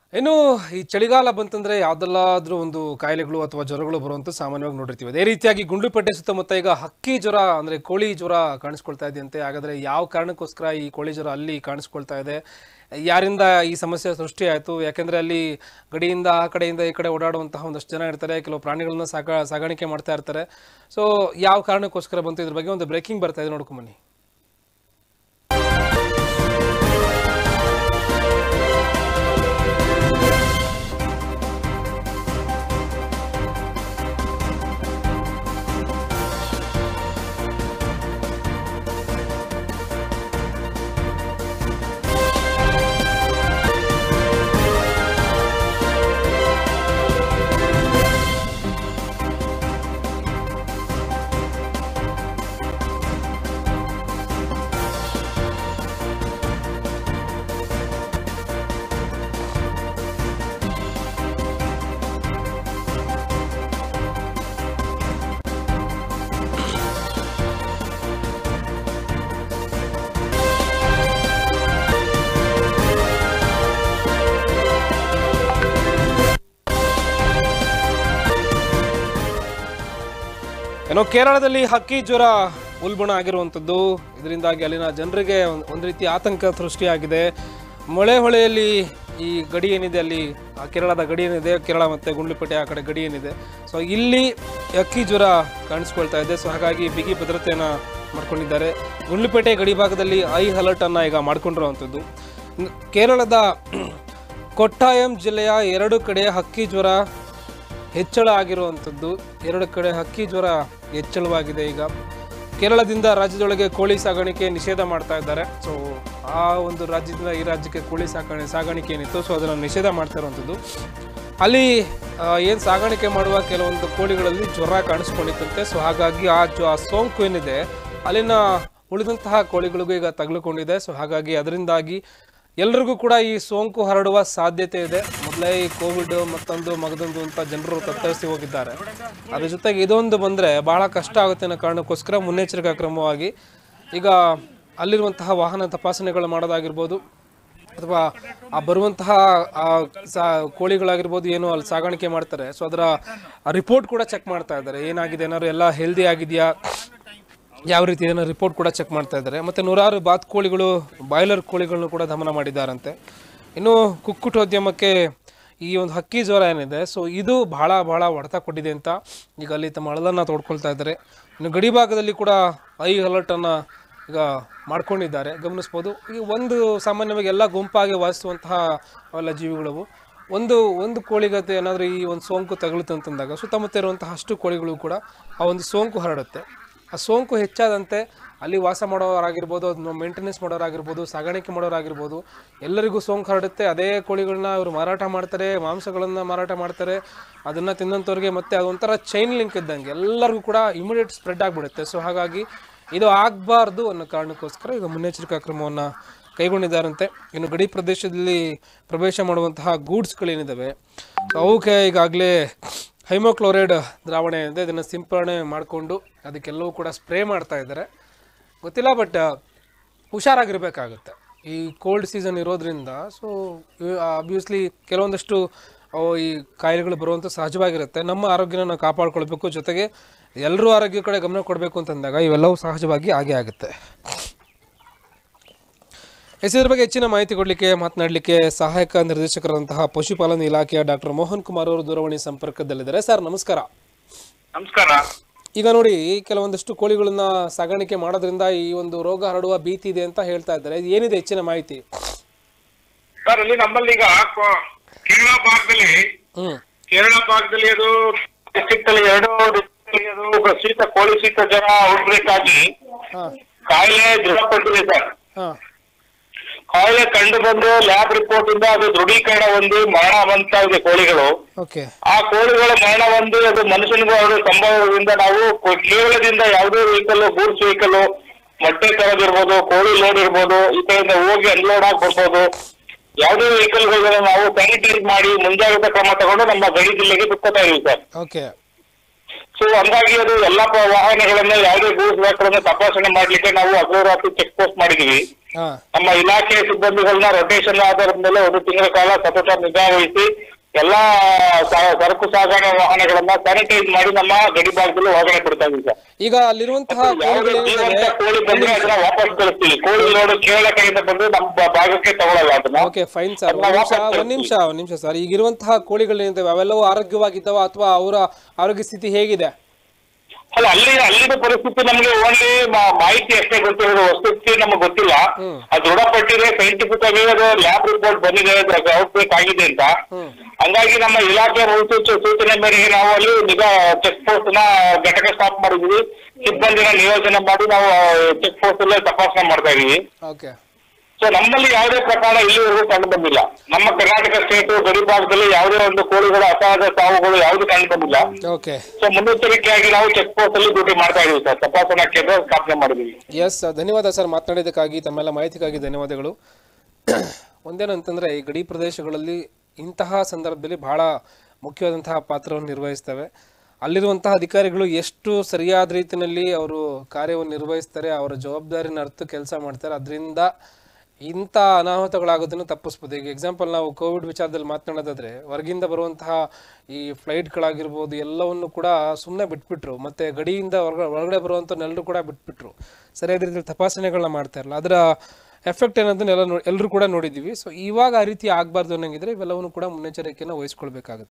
ಇನ್ನು ಈ ಚಳಿಗಾಲ ಬಂತಂದ್ರೆ ಯಾವ್ದಲ್ಲಾದ್ರೂ ಒಂದು ಕಾಯಿಲೆಗಳು ಅಥವಾ ಜ್ವರಗಳು ಬರುವಂತ ಸಾಮಾನ್ಯವಾಗಿ ನೋಡಿರ್ತೀವಿ ಅದೇ ರೀತಿಯಾಗಿ ಗುಂಡ್ಲುಪೇಟೆ ಸುತ್ತಮುತ್ತ ಈಗ ಹಕ್ಕಿ ಜ್ವರ ಅಂದ್ರೆ ಕೋಳಿ ಜ್ವರ ಕಾಣಿಸ್ಕೊಳ್ತಾ ಇದೆಯಂತೆ ಹಾಗಾದ್ರೆ ಯಾವ ಕಾರಣಕ್ಕೋಸ್ಕರ ಈ ಕೋಳಿ ಜ್ವರ ಅಲ್ಲಿ ಕಾಣಿಸ್ಕೊಳ್ತಾ ಇದೆ ಯಾರಿಂದ ಈ ಸಮಸ್ಯೆ ಸೃಷ್ಟಿ ಆಯಿತು ಯಾಕೆಂದ್ರೆ ಅಲ್ಲಿ ಗಡಿಯಿಂದ ಆ ಕಡೆಯಿಂದ ಈ ಕಡೆ ಓಡಾಡುವಂತಹ ಒಂದಷ್ಟು ಜನ ಇರ್ತಾರೆ ಕೆಲವು ಪ್ರಾಣಿಗಳನ್ನ ಸಾಕ ಸಾಗಾಣಿಕೆ ಮಾಡ್ತಾ ಇರ್ತಾರೆ ಸೊ ಯಾವ ಕಾರಣಕ್ಕೋಸ್ಕರ ಬಂತು ಇದ್ರ ಬಗ್ಗೆ ಒಂದು ಬ್ರೇಕಿಂಗ್ ಬರ್ತಾ ಇದೆ ನೋಡ್ಕೊಂಬನ್ನಿ ಏನೋ ಕೇರಳದಲ್ಲಿ ಹಕ್ಕಿ ಜ್ವರ ಉಲ್ಬಣ ಆಗಿರುವಂಥದ್ದು ಇದರಿಂದಾಗಿ ಅಲ್ಲಿನ ಜನರಿಗೆ ಒಂದ್- ಒಂದು ರೀತಿ ಆತಂಕ ಸೃಷ್ಟಿಯಾಗಿದೆ ಮಳೆ ಹೊಳೆಯಲ್ಲಿ ಈ ಗಡಿ ಏನಿದೆ ಅಲ್ಲಿ ಆ ಕೇರಳದ ಗಡಿ ಏನಿದೆ ಕೇರಳ ಮತ್ತು ಗುಂಡ್ಲುಪೇಟೆ ಆ ಕಡೆ ಗಡಿ ಏನಿದೆ ಸೊ ಇಲ್ಲಿ ಹಕ್ಕಿ ಜ್ವರ ಕಾಣಿಸ್ಕೊಳ್ತಾ ಇದೆ ಸೊ ಹಾಗಾಗಿ ಬಿಗಿ ಭದ್ರತೆಯನ್ನು ಮಾಡ್ಕೊಂಡಿದ್ದಾರೆ ಗುಂಡ್ಲುಪೇಟೆ ಗಡಿ ಭಾಗದಲ್ಲಿ ಐ ಅಲರ್ಟನ್ನು ಈಗ ಮಾಡ್ಕೊಂಡಿರುವಂಥದ್ದು ಇನ್ನು ಕೇರಳದ ಕೊಟ್ಟಾಯಂ ಜಿಲ್ಲೆಯ ಎರಡು ಕಡೆ ಹಕ್ಕಿ ಜ್ವರ ಹೆಚ್ಚಳ ಆಗಿರುವಂಥದ್ದು ಎರಡು ಕಡೆ ಹಕ್ಕಿ ಜ್ವರ ಹೆಚ್ಚಳವಾಗಿದೆ ಈಗ ಕೇರಳದಿಂದ ರಾಜ್ಯದೊಳಗೆ ಕೋಳಿ ಸಾಗಾಣಿಕೆ ನಿಷೇಧ ಮಾಡ್ತಾ ಇದ್ದಾರೆ ಸೊ ಆ ಒಂದು ರಾಜ್ಯದಿಂದ ಈ ರಾಜ್ಯಕ್ಕೆ ಕೋಳಿ ಸಾಕಾಣೆ ಸಾಗಾಣಿಕೆ ಏನಿತ್ತು ಸೊ ಅದನ್ನು ನಿಷೇಧ ಮಾಡ್ತಾ ಇರುವಂಥದ್ದು ಅಲ್ಲಿ ಏನು ಸಾಗಾಣಿಕೆ ಮಾಡುವ ಕೆಲವೊಂದು ಕೋಳಿಗಳಲ್ಲಿ ಜ್ವರ ಕಾಣಿಸ್ಕೊಂಡಿತ್ತಂತೆ ಸೊ ಹಾಗಾಗಿ ಆ ಜೊ ಆ ಸೋಂಕು ಏನಿದೆ ಅಲ್ಲಿನ ಉಳಿದಂತಹ ಕೋಳಿಗಳಿಗೂ ಈಗ ತಗುಲಿಕೊಂಡಿದೆ ಸೊ ಹಾಗಾಗಿ ಅದರಿಂದಾಗಿ ಎಲ್ರಿಗೂ ಕೂಡ ಈ ಸೋಂಕು ಹರಡುವ ಸಾಧ್ಯತೆ ಇದೆ ಮೊದಲೇ ಈ ಕೋವಿಡ್ ಮತ್ತೊಂದು ಮಗದೊಂದು ಅಂತ ಜನರು ತತ್ತರಿಸಿ ಹೋಗಿದ್ದಾರೆ ಅದ್ರ ಜೊತೆಗೆ ಇದೊಂದು ಬಂದರೆ ಬಹಳ ಕಷ್ಟ ಆಗುತ್ತೆ ಅನ್ನೋ ಕಾರಣಕ್ಕೋಸ್ಕರ ಮುನ್ನೆಚ್ಚರಿಕಾ ಕ್ರಮವಾಗಿ ಈಗ ಅಲ್ಲಿರುವಂತಹ ವಾಹನ ತಪಾಸಣೆಗಳು ಮಾಡೋದಾಗಿರ್ಬೋದು ಅಥವಾ ಆ ಬರುವಂತಹ ಆ ಸಾ ಕೋಳಿಗಳಾಗಿರ್ಬೋದು ಏನು ಅಲ್ಲಿ ಸಾಗಾಣಿಕೆ ಮಾಡ್ತಾರೆ ಸೊ ಅದರ ರಿಪೋರ್ಟ್ ಕೂಡ ಚೆಕ್ ಮಾಡ್ತಾ ಇದ್ದಾರೆ ಏನಾಗಿದೆ ಏನಾದ್ರು ಎಲ್ಲ ಹೆಲ್ದಿ ಆಗಿದೆಯಾ ಯಾವ ರೀತಿ ಏನೋ ರಿಪೋರ್ಟ್ ಕೂಡ ಚೆಕ್ ಮಾಡ್ತಾ ಇದ್ದಾರೆ ಮತ್ತು ನೂರಾರು ಬಾತ್ ಕೋಳಿಗಳು ಬಾಯ್ಲರ್ ಕೋಳಿಗಳನ್ನು ಕೂಡ ದಮನ ಮಾಡಿದ್ದಾರಂತೆ ಇನ್ನು ಕುಕ್ಕುಟೋದ್ಯಮಕ್ಕೆ ಈ ಒಂದು ಹಕ್ಕಿ ಜ್ವರ ಏನಿದೆ ಸೊ ಇದು ಬಹಳ ಬಹಳ ಹೊಡೆತ ಕೊಟ್ಟಿದೆ ಅಂತ ಈಗ ಅಲ್ಲಿ ತಮ್ಮ ಅಳಲನ್ನು ತೋಡ್ಕೊಳ್ತಾ ಇದ್ದಾರೆ ಇನ್ನು ಗಡಿ ಭಾಗದಲ್ಲಿ ಕೂಡ ಐ ಅಲರ್ಟನ್ನು ಈಗ ಮಾಡ್ಕೊಂಡಿದ್ದಾರೆ ಗಮನಿಸ್ಬೋದು ಈ ಒಂದು ಸಾಮಾನ್ಯವಾಗಿ ಎಲ್ಲ ಗುಂಪಾಗಿ ವಾಸಿಸುವಂತಹ ಅವೆಲ್ಲ ಜೀವಿಗಳವು ಒಂದು ಒಂದು ಕೋಳಿಗತೆ ಏನಾದರೂ ಈ ಒಂದು ಸೋಂಕು ತಗುಲಿತು ಅಂತಂದಾಗ ಸುತ್ತಮುತ್ತ ಇರುವಂತಹ ಅಷ್ಟು ಕೋಳಿಗಳು ಕೂಡ ಆ ಒಂದು ಸೋಂಕು ಹರಡುತ್ತೆ ಆ ಸೋಂಕು ಹೆಚ್ಚಾದಂತೆ ಅಲ್ಲಿ ವಾಸ ಮಾಡೋರಾಗಿರ್ಬೋದು ಅದನ್ನ ಮೇಂಟೆನೆನ್ಸ್ ಮಾಡೋರಾಗಿರ್ಬೋದು ಸಾಗಾಣಿಕೆ ಮಾಡೋರಾಗಿರ್ಬೋದು ಎಲ್ಲರಿಗೂ ಸೋಂಕು ಹರಡುತ್ತೆ ಅದೇ ಕೋಳಿಗಳನ್ನ ಇವರು ಮಾರಾಟ ಮಾಡ್ತಾರೆ ಮಾಂಸಗಳನ್ನು ಮಾರಾಟ ಮಾಡ್ತಾರೆ ಅದನ್ನು ತಿನ್ನೋಂಥವ್ರಿಗೆ ಮತ್ತೆ ಅದೊಂಥರ ಚೈನ್ ಲಿಂಕ್ ಇದ್ದಂಗೆ ಎಲ್ಲರಿಗೂ ಕೂಡ ಇಮಿಡಿಯೇಟ್ ಸ್ಪ್ರೆಡ್ ಆಗಿಬಿಡುತ್ತೆ ಸೊ ಹಾಗಾಗಿ ಇದು ಆಗಬಾರ್ದು ಅನ್ನೋ ಕಾರಣಕ್ಕೋಸ್ಕರ ಈಗ ಮುನ್ನೆಚ್ಚರಿಕಾ ಕ್ರಮವನ್ನು ಕೈಗೊಂಡಿದ್ದಾರಂತೆ ಇನ್ನು ಗಡಿ ಪ್ರದೇಶದಲ್ಲಿ ಪ್ರವೇಶ ಮಾಡುವಂತಹ ಗೂಡ್ಸ್ಗಳೇನಿದ್ದಾವೆ ಸೊ ಅವಕ್ಕೆ ಈಗಾಗಲೇ ಹೈಮೋಕ್ಲೋರೈಡ್ ದ್ರಾವಣ ಏನಿದೆ ಇದನ್ನು ಸಿಂಪರಣೆ ಮಾಡಿಕೊಂಡು ಅದಕ್ಕೆಲ್ಲವೂ ಕೂಡ ಸ್ಪ್ರೇ ಮಾಡ್ತಾ ಇದ್ದಾರೆ ಗೊತ್ತಿಲ್ಲ ಬಟ್ ಹುಷಾರಾಗಿರ್ಬೇಕಾಗುತ್ತೆ ಈ ಕೋಲ್ಡ್ ಸೀಸನ್ ಇರೋದ್ರಿಂದ ಸೊ ಅಬ್ವಿಯಸ್ಲಿ ಕೆಲವೊಂದಷ್ಟು ಅವು ಈ ಕಾಯಿಲೆಗಳು ಬರುವಂಥ ಸಹಜವಾಗಿರುತ್ತೆ ನಮ್ಮ ಆರೋಗ್ಯನ ನಾವು ಕಾಪಾಡ್ಕೊಳ್ಬೇಕು ಜೊತೆಗೆ ಎಲ್ಲರೂ ಆರೋಗ್ಯ ಕಡೆ ಗಮನ ಕೊಡಬೇಕು ಅಂತಂದಾಗ ಇವೆಲ್ಲವೂ ಸಹಜವಾಗಿ ಆಗೇ ಆಗುತ್ತೆ ಎಸ್ ಇದ್ರ ಬಗ್ಗೆ ಹೆಚ್ಚಿನ ಮಾಹಿತಿ ಕೊಡಲಿಕ್ಕೆ ಮಾತನಾಡಲಿಕ್ಕೆ ಸಹಾಯಕ ನಿರ್ದೇಶಕರಾದಂತಹ ಪಶುಪಾಲನಾ ಇಲಾಖೆಯ ಡಾಕ್ಟರ್ ಮೋಹನ್ ಕುಮಾರ್ ಅವರು ದೂರವಾಣಿ ಸಂಪರ್ಕದಲ್ಲಿದ್ದಾರೆ ಸರ್ ನಮಸ್ಕಾರ ನಮಸ್ಕಾರ ಈಗ ನೋಡಿ ಕೆಲವೊಂದಷ್ಟು ಕೋಳಿಗಳನ್ನ ಸಾಗಾಣಿಕೆ ಮಾಡೋದ್ರಿಂದ ಈ ಒಂದು ರೋಗ ಹರಡುವ ಭೀತಿ ಇದೆ ಅಂತ ಹೇಳ್ತಾ ಇದ್ದಾರೆ ಇದು ಏನಿದೆ ಹೆಚ್ಚಿನ ಮಾಹಿತಿ ಸರ್ ಅಲ್ಲಿ ನಮ್ಮಲ್ಲಿ ಈಗ ಕೊ- ಕೇರಳ ಭಾಗದಲ್ಲಿ ಹ್ಮ್ ಕೇರಳ ಭಾಗದಲ್ಲಿ ಅದು ಡಿಸ್ಟ್ರಿಕ್ಟ್ ಅಲ್ಲಿ ಎರಡು district ಅಲ್ಲಿ ಅದು ಶೀತ ಕೋಳಿ ಶೀತ ಜ್ವರ ಔಟ್ಬ್ರೇಕ್ ಆಗಿ ಹಾ ಕಾಯಿಲೆ ದೃಢಪಟ್ಟಿದೆ ಸರ್ ಹಾ ಕಾಯಿಲೆ ಕಂಡು ಬಂದು ಲ್ಯಾಬ್ ರಿಪೋರ್ಟ್ ಇಂದ ಅದು ದೃಢೀಕರಣ ಹೊಂದಿ ಮರಣ ಹೊಂದ್ತಾ ಇದೆ ಕೋಳಿಗಳು ಓಕೆ ಆ ಕೋಳಿಗಳ ಮರಣ ಹೊಂದಿ ಅದು ಮನುಷ್ಯನಿಗೂ ಅವರು ಸಂಭವದಿಂದ ನಾವು ಕೊ- ಕೇರಳದಿಂದ ಯಾವುದೇ ವೆಹಿಕಲ್ ಗೂಡ್ಸ್ ವೆಹಿಕಲ್ ಮೊಟ್ಟೆ ತರೋದಿರ್ಬೋದು ಕೋಳಿ ಲೋಡ್ ಇರ್ಬೋದು ಈ ಕಡೆಯಿಂದ ಹೋಗಿ ಅನ್ಲೋಡ್ ಆಗಿ ಬರ್ಬೋದು ಯಾವುದೇ ವೆಹಿಕಲ್ ನಾವು ಸ್ಯಾನಿಟೈಸ್ ಮಾಡಿ ಮುಂಜಾಗ್ರತಾ ಕ್ರಮ ತಗೊಂಡು ನಮ್ಮ ಗಡಿ ಜಿಲ್ಲೆಗೆ ಬಿಟ್ಕೋತಾ ಇದೀವಿ ಸರ್ ಓಕೆ ಸೊ ಹಂಗಾಗಿ ಅದು ಎಲ್ಲಾ ಪ- ವಾಹನಗಳನ್ನ ಯಾವುದೇ ಗೂಡ್ಸ್ ವ್ಯಾಪಾರನ್ನ ತಪಾಸಣೆ ಮಾಡ್ಲಿಕ್ಕೆ ನಾವು ಅಗ್ರರಾತ್ರಿ ಚೆಕ್ ಪೋಸ್ಟ್ ಮಾಡಿದೀವಿ ಹಾ ನಮ್ಮ ಇಲಾಖೆ ಸಿಬ್ಬಂದಿಗಳನ್ನ ರೊಟೇಷನ್ ಆಧಾರದ ಮೇಲೆ ಒಂದು ತಿಂಗಳ ಕಾಲ ಸತತ ನಿಗಾ ವಹಿಸಿ ಎಲ್ಲಾ ಸ- ಸರಕು ಸಾಗಣೆ ವಾಹನಗಳನ್ನ ಸ್ಯಾನಿಟೈಸ್ ಮಾಡಿ ನಮ್ಮ ಗಡಿ ಭಾಗದಲ್ಲಿ ಒಳಗಡೆ ಬಿಡ್ತಾ ಇದ್ದೀವಿ ಸರ್ ಈಗ ಅಲ್ಲಿರುವಂತಹ ಯಾವುದೇ ಕೋಳಿಗಳೇನಿದಾವೆ ಜೀವಂತ ಕೋಳಿ ಬಂದ್ರೆ ಅದನ್ನ ವಾಪಸ್ ಕಳಿಸ್ತೀವಿ ಕೋಳಿ ಲೋಡ್ ಕೇರಳ ಕಡೆಯಿಂದ ಬಂದ್ರೆ ನಮ್ಮ ಬ- ಭಾಗಕ್ಕೆ ತಗೊಳಲ್ಲ ಅದನ್ನ ಓಕೆ ಫೈನ್ ಸರ್ ಅದನ್ನ ಒಂದ್ ನಿಮಿಷ ವಾಪಸ್ ಒಂದ್ ನಿಮಿಷ ಒಂದ್ ನಿಮಿಷ ಸರ್ ಈಗಿರುವಂತಹ ಕೋಳಿಗಳೇನಿದ್ದಾವೆ ಅವೆಲ್ಲವೂ ಆರೋಗ್ಯವಾಗಿದ್ದಾವ ಅಥವಾ ಅವರ ಆರೋಗ್ಯ ಸ್ಥಿತಿ ಹೇಗಿದೆ ಅಲ್ಲ ಅಲ್ಲಿ ಅಲ್ಲಿನ ಪರಿಸ್ಥಿತಿ ನಮ್ಗೆ ಓನ್ಲಿ ಮಾಹಿತಿ ಅಷ್ಟೇ ಗೊತ್ತಿರೋದು ವಸ್ತುಸ್ಥಿತಿ ನಮಗೆ ಗೊತ್ತಿಲ್ಲ ಹ್ಮ್. ಅದು ದೃಢಪಟ್ಟಿದೆ ಸೈಂಟಿಫಿಕ್ ಆಗಿ ಅದು ಲ್ಯಾಬ್ ರಿಪೋರ್ಟ್ ಬಂದಿದೆ ಔಟ್ಬ್ರೇಕ್ ಆಗಿದೆ ಅಂತ ಹ್ಮ್ ಹಂಗಾಗಿ ನಮ್ಮ ಇಲಾಖೆ ಮುನ್ಸೂಚ ಸೂಚನೆ ಮೇರೆಗೆ ನಾವು ಅಲ್ಲಿ ನಿಗಾ ಚೆಕ್ ಪೋಸ್ಟ್ ನ ಘಟಕ ಸ್ಟಾಪ್ ಮಾಡಿದ್ವಿ ಸಿಬ್ಬಂದಿನ ನಿಯೋಜನೆ ಮಾಡಿ ನಾವು ಚೆಕ್ ಪೋಸ್ಟ್ ಅಲ್ಲೇ ತಪಾಸಣೆ ಮಾಡ್ತಾ ಇದೀವಿ ಓಕೆ ಸೊ ನಮ್ಮಲ್ಲಿ ಯಾವುದೇ ಪ್ರಕಾರ ಇಲ್ಲಿವರೆಗೂ ಕಂಡು ಬಂದಿಲ್ಲ ನಮ್ಮ ಕರ್ನಾಟಕ ಸ್ಟೇಟ್ ಗಡಿ ಭಾಗದಲ್ಲಿ ಯಾವುದೇ ಒಂದು ಕೋಳಿಗಳ ಅಸಹಜ ಸಾವುಗಳು ಯಾವುದು ಕಂಡು ಬಂದಿಲ್ಲ ಓಕೆ ಸೊ ಮುನ್ನೆಚ್ಚರಿಕೆಯಾಗಿ ನಾವು ಚೆಕ್ ಪೋಸ್ಟ್ ಅಲ್ಲಿ ಡ್ಯೂಟಿ ಮಾಡ್ತಾ ಇದೀವಿ ಸರ್ ತಪಾಸಣಾ ಕೇಂದ್ರ ಸ್ಥಾಪನೆ ಮಾಡಿದೀವಿ ಎಸ್ ಧನ್ಯವಾದ ಸರ್ ಮಾತನಾಡಿದ್ದಕ್ಕಾಗಿ ತಮ್ಮೆಲ್ಲ ಮಾಹಿತಿಗಾಗಿ ಧನ್ಯವಾದಗಳು ಒಂದೇನಂತಂದರೆ ಈ ಗಡಿ ಪ್ರದೇಶಗಳಲ್ಲಿ ಇಂತಹ ಸಂದರ್ಭದಲ್ಲಿ ಬಹಳ ಮುಖ್ಯವಾದಂತಹ ಪಾತ್ರವನ್ನು ನಿರ್ವಹಿಸ್ತವೆ ಅಲ್ಲಿರುವಂತಹ ಅಧಿಕಾರಿಗಳು ಎಷ್ಟು ಸರಿಯಾದ ರೀತಿಯಲ್ಲಿ ಅವರು ಕಾರ್ಯವನ್ನು ನಿರ್ವಹಿಸ್ತಾರೆ ಅವರ ಜವಾಬ್ದಾರಿನ ಅರ್ಥ ಕೆಲಸ ಮಾಡ್ತಾರೆ ಅದರಿಂದ ಇಂಥ ಅನಾಹುತಗಳಾಗೋದನ್ನು ತಪ್ಪಿಸ್ಬೋದು ಈಗ ಎಕ್ಸಾಂಪಲ್ ನಾವು ಕೋವಿಡ್ ವಿಚಾರದಲ್ಲಿ ಮಾತನಾಡೋದಾದ್ರೆ ಹೊರಗಿಂದ ಬರುವಂತಹ ಈ ಫ್ಲೈಟ್ಗಳಾಗಿರ್ಬೋದು ಎಲ್ಲವನ್ನು ಕೂಡ ಸುಮ್ಮನೆ ಬಿಟ್ಬಿಟ್ರು ಮತ್ತೆ ಗಡಿಯಿಂದ ಹೊರಗಡೆ ಒಳಗಡೆ ಬರುವಂಥವ್ರನ್ನೆಲ್ಲರೂ ಕೂಡ ಬಿಟ್ಬಿಟ್ರು ಸರಿಯಾದ ರೀತಿಯಲ್ಲಿ ತಪಾಸಣೆಗಳನ್ನ ಮಾಡ್ತಾ ಇರಲ್ಲ ಅದರ ಎಫೆಕ್ಟ್ ಏನಂತ ಎಲ್ಲ ಎಲ್ಲರೂ ಕೂಡ ನೋಡಿದ್ದೀವಿ ಸೊ ಇವಾಗ ಆ ರೀತಿ ಆಗಬಾರ್ದು ಅನ್ನಂಗಿದ್ರೆ ಇವೆಲ್ಲವನ್ನು ಕೂಡ ಮುನ್ನೆಚ್ಚರಿಕೆಯನ್ನು ವಹಿಸ್ಕೊಳ್ಬೇಕಾಗುತ್ತೆ